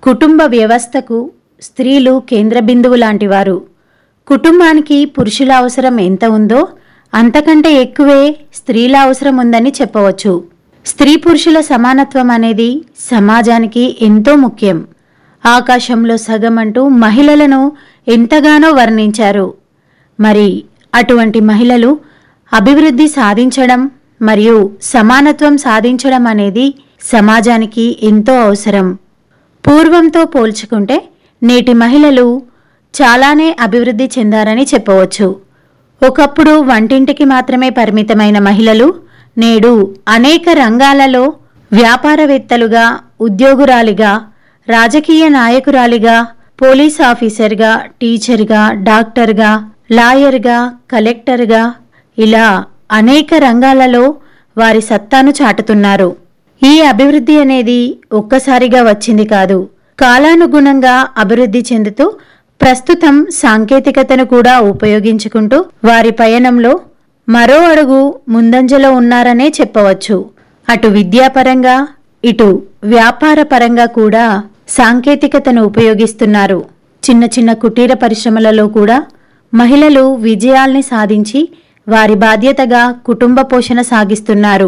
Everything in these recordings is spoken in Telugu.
కుటుంబ వ్యవస్థకు స్త్రీలు కేంద్ర బిందువు లాంటివారు కుటుంబానికి పురుషుల అవసరం ఎంత ఉందో అంతకంటే ఎక్కువే స్త్రీల అవసరం ఉందని చెప్పవచ్చు స్త్రీ పురుషుల సమానత్వం అనేది సమాజానికి ఎంతో ముఖ్యం ఆకాశంలో సగం అంటూ మహిళలను ఎంతగానో వర్ణించారు మరి అటువంటి మహిళలు అభివృద్ధి సాధించడం మరియు సమానత్వం సాధించడం అనేది సమాజానికి ఎంతో అవసరం పూర్వంతో పోల్చుకుంటే నేటి మహిళలు చాలానే అభివృద్ధి చెందారని చెప్పవచ్చు ఒకప్పుడు వంటింటికి మాత్రమే పరిమితమైన మహిళలు నేడు అనేక రంగాలలో వ్యాపారవేత్తలుగా ఉద్యోగురాలిగా రాజకీయ నాయకురాలిగా పోలీస్ ఆఫీసర్గా టీచర్గా డాక్టర్గా లాయర్గా కలెక్టర్గా ఇలా అనేక రంగాలలో వారి సత్తాను చాటుతున్నారు ఈ అభివృద్ధి అనేది ఒక్కసారిగా వచ్చింది కాదు కాలానుగుణంగా అభివృద్ధి చెందుతూ ప్రస్తుతం సాంకేతికతను కూడా ఉపయోగించుకుంటూ వారి పయనంలో మరో అడుగు ముందంజలో ఉన్నారనే చెప్పవచ్చు అటు విద్యాపరంగా ఇటు వ్యాపార పరంగా కూడా సాంకేతికతను ఉపయోగిస్తున్నారు చిన్న చిన్న కుటీర పరిశ్రమలలో కూడా మహిళలు విజయాల్ని సాధించి వారి బాధ్యతగా కుటుంబ పోషణ సాగిస్తున్నారు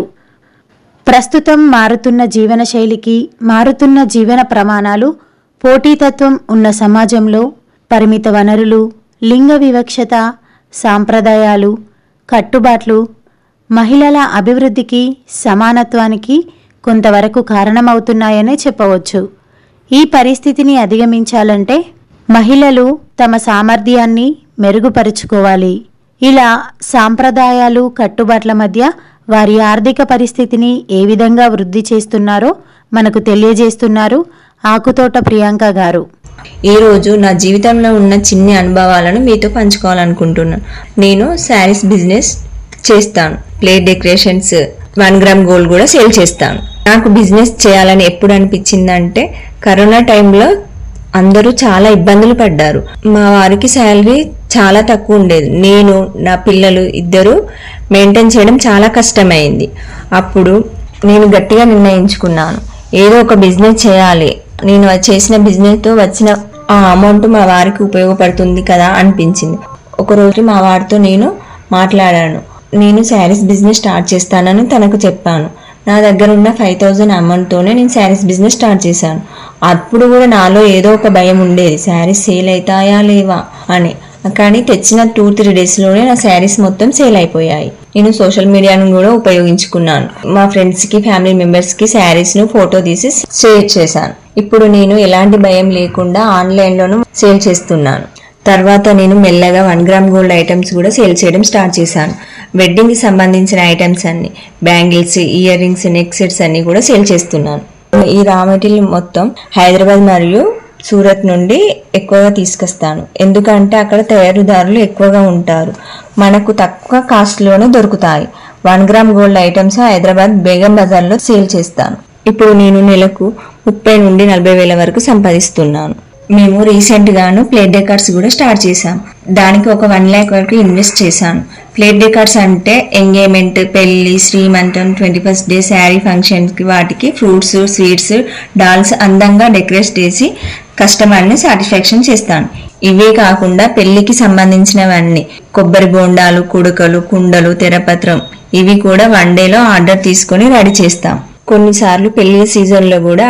ప్రస్తుతం మారుతున్న జీవనశైలికి మారుతున్న జీవన ప్రమాణాలు పోటీతత్వం ఉన్న సమాజంలో పరిమిత వనరులు లింగ వివక్షత సాంప్రదాయాలు కట్టుబాట్లు మహిళల అభివృద్ధికి సమానత్వానికి కొంతవరకు కారణమవుతున్నాయనే చెప్పవచ్చు ఈ పరిస్థితిని అధిగమించాలంటే మహిళలు తమ సామర్థ్యాన్ని మెరుగుపరుచుకోవాలి ఇలా సాంప్రదాయాలు కట్టుబాట్ల మధ్య వారి ఆర్థిక పరిస్థితిని ఏ విధంగా వృద్ధి చేస్తున్నారో మనకు తెలియజేస్తున్నారు ఆకుతోట ప్రియాంక గారు ఈ రోజు నా జీవితంలో ఉన్న చిన్ని అనుభవాలను మీతో పంచుకోవాలనుకుంటున్నాను నేను శారీస్ బిజినెస్ చేస్తాను plate decorations one gram gold కూడా సేల్ చేస్తాను నాకు బిజినెస్ చేయాలని ఎప్పుడు అనిపించిందంటే కరోనా టైంలో అందరూ చాలా ఇబ్బందులు పడ్డారు మా వారికి శాలరీ చాలా తక్కువ ఉండేది నేను నా పిల్లలు ఇద్దరు మెయింటైన్ చేయడం చాలా కష్టమైంది అప్పుడు నేను గట్టిగా నిర్ణయించుకున్నాను ఏదో ఒక బిజినెస్ చేయాలి నేను చేసిన బిజినెస్తో వచ్చిన ఆ అమౌంట్ మా వారికి ఉపయోగపడుతుంది కదా అనిపించింది ఒకరోజు మా వారితో నేను మాట్లాడాను నేను శారీస్ బిజినెస్ స్టార్ట్ చేస్తానని తనకు చెప్పాను నా దగ్గర ఉన్న ఫైవ్ థౌజండ్ అమౌంట్తోనే నేను శారీస్ బిజినెస్ స్టార్ట్ చేశాను అప్పుడు కూడా నాలో ఏదో ఒక భయం ఉండేది శారీస్ సేల్ అవుతాయా లేవా అని కానీ తెచ్చిన టూ త్రీ డేస్లోనే నా శారీస్ మొత్తం సేల్ అయిపోయాయి నేను సోషల్ మీడియాను కూడా ఉపయోగించుకున్నాను మా ఫ్రెండ్స్కి ఫ్యామిలీ మెంబర్స్కి శారీస్ను ఫోటో తీసి షేర్ చేశాను ఇప్పుడు నేను ఎలాంటి భయం లేకుండా ఆన్లైన్లోనూ సేల్ చేస్తున్నాను తర్వాత నేను మెల్లగా వన్ గ్రామ్ గోల్డ్ ఐటమ్స్ కూడా సేల్ చేయడం స్టార్ట్ చేశాను వెడ్డింగ్కి సంబంధించిన ఐటమ్స్ అన్ని bangles earrings neck sets అన్ని కూడా సేల్ చేస్తున్నాను ఈ రా మెటీరియల్ మొత్తం హైదరాబాద్ మరియు సూరత్ నుండి ఎక్కువగా తీసుకొస్తాను ఎందుకంటే అక్కడ తయారీదారులు ఎక్కువగా ఉంటారు మనకు తక్కువ కాస్ట్లోనే దొరుకుతాయి one gram gold items Hyderabad Begum బజార్లో సేల్ చేస్తాను ఇప్పుడు నేను నెలకు ముప్పై నుండి నలభై వేల వరకు సంపాదిస్తున్నాను మేము రీసెంట్ గాను ప్లేట్ డెకార్డ్స్ కూడా స్టార్ట్ చేశాం దానికి ఒక వన్ ల్యాక్ వరకు ఇన్వెస్ట్ చేశాను ప్లేట్ డెకార్డ్స్ అంటే ఎంగేజ్మెంట్ పెళ్లి శ్రీమంతం ట్వంటీ ఫస్ట్ డే శారీ ఫంక్షన్కి వాటికి ఫ్రూట్స్ స్వీట్స్ డాల్స్ అందంగా డెకరేట్ చేసి కస్టమర్ని సాటిస్ఫాక్షన్ చేస్తాను ఇవే కాకుండా పెళ్లికి సంబంధించినవన్నీ కొబ్బరి బోండాలు కుడకలు కుండలు తెరపత్రం ఇవి కూడా వన్ డేలో ఆర్డర్ తీసుకొని రెడీ చేస్తాం కొన్నిసార్లు పెళ్లి సీజన్లో కూడా